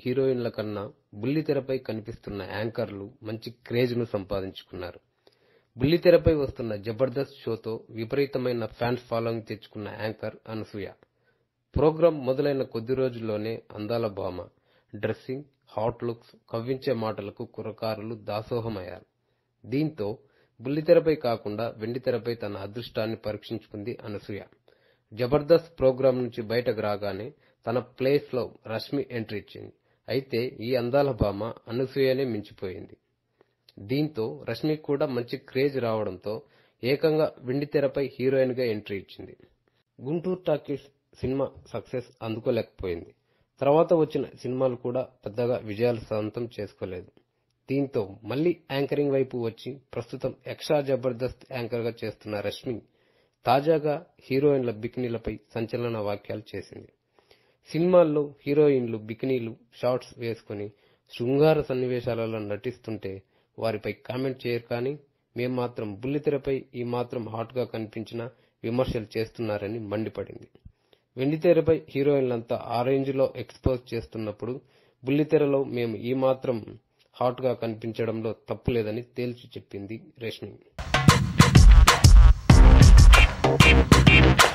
హీరోయిన్ల కన్నా బుల్లితెరపై కనిపిస్తున్న యాంకర్లు మంచి క్రేజ్ను సంపాదించుకున్నారు బుల్లితెరపై వస్తున్న జబర్దస్త్ షోతో విపరీతమైన ఫ్యాన్స్ ఫాలోయింగ్ తెచ్చుకున్న యాంకర్ అనసూయ ప్రోగ్రాం మొదలైన కొద్ది రోజుల్లోనే అందాల భామ డ్రెస్సింగ్ హాట్ లుక్స్ కవ్వించే మాటలకు కుర్రకారులు దాసోహమయ్యారు దీంతో బుల్లితెరపై కాకుండా వెండితెరపై తన అదృష్టాన్ని పరీక్షించుకుంది అనసూయ జబర్దస్త్ ప్రోగ్రాం నుంచి బయటకు రాగానే తన ప్లేస్ లో రష్మి ఎంట్రీ ఇచ్చింది అయితే ఈ అందాల భామ అనసూయనే మించిపోయింది దీంతో రష్మికి కూడా మంచి క్రేజ్ రావడంతో ఏకంగా వెండితెరపై హీరోయిన్ గా ఎంట్రీ ఇచ్చింది గుంటూరు టాకీస్ సినిమా సక్సెస్ అందుకోలేకపోయింది తర్వాత వచ్చిన సినిమాలు కూడా పెద్దగా విజయాలు సొంతం చేసుకోలేదు దీంతో మళ్లీ యాంకరింగ్ వైపు వచ్చి ప్రస్తుతం ఎక్స్ట్రా జబర్దస్త్ యాంకర్ గా చేస్తున్న రష్మి తాజాగా హీరోయిన్ల బికినీలపై సంచలన వ్యాఖ్యలు చేసింది సినిమాల్లో హీరోయిన్లు బికినీలు షార్ట్స్ వేసుకుని శృంగార సన్నివేశాలలో నటిస్తుంటే వారిపై కామెంట్ చేయరు కానీ మేం మాత్రం బుల్లితెరపై ఈ మాత్రం హాట్ గా కనిపించినా విమర్శలు చేస్తున్నారని మండిపడింది వెండితెరపై హీరోయిన్లంతా ఆ రేంజ్ లో ఎక్స్పోజ్ చేస్తున్నప్పుడు బుల్లితెరలో మేము ఈ మాత్రం హాట్ గా కనిపించడంలో తప్పు లేదని తేల్చి చెప్పింది రష్మి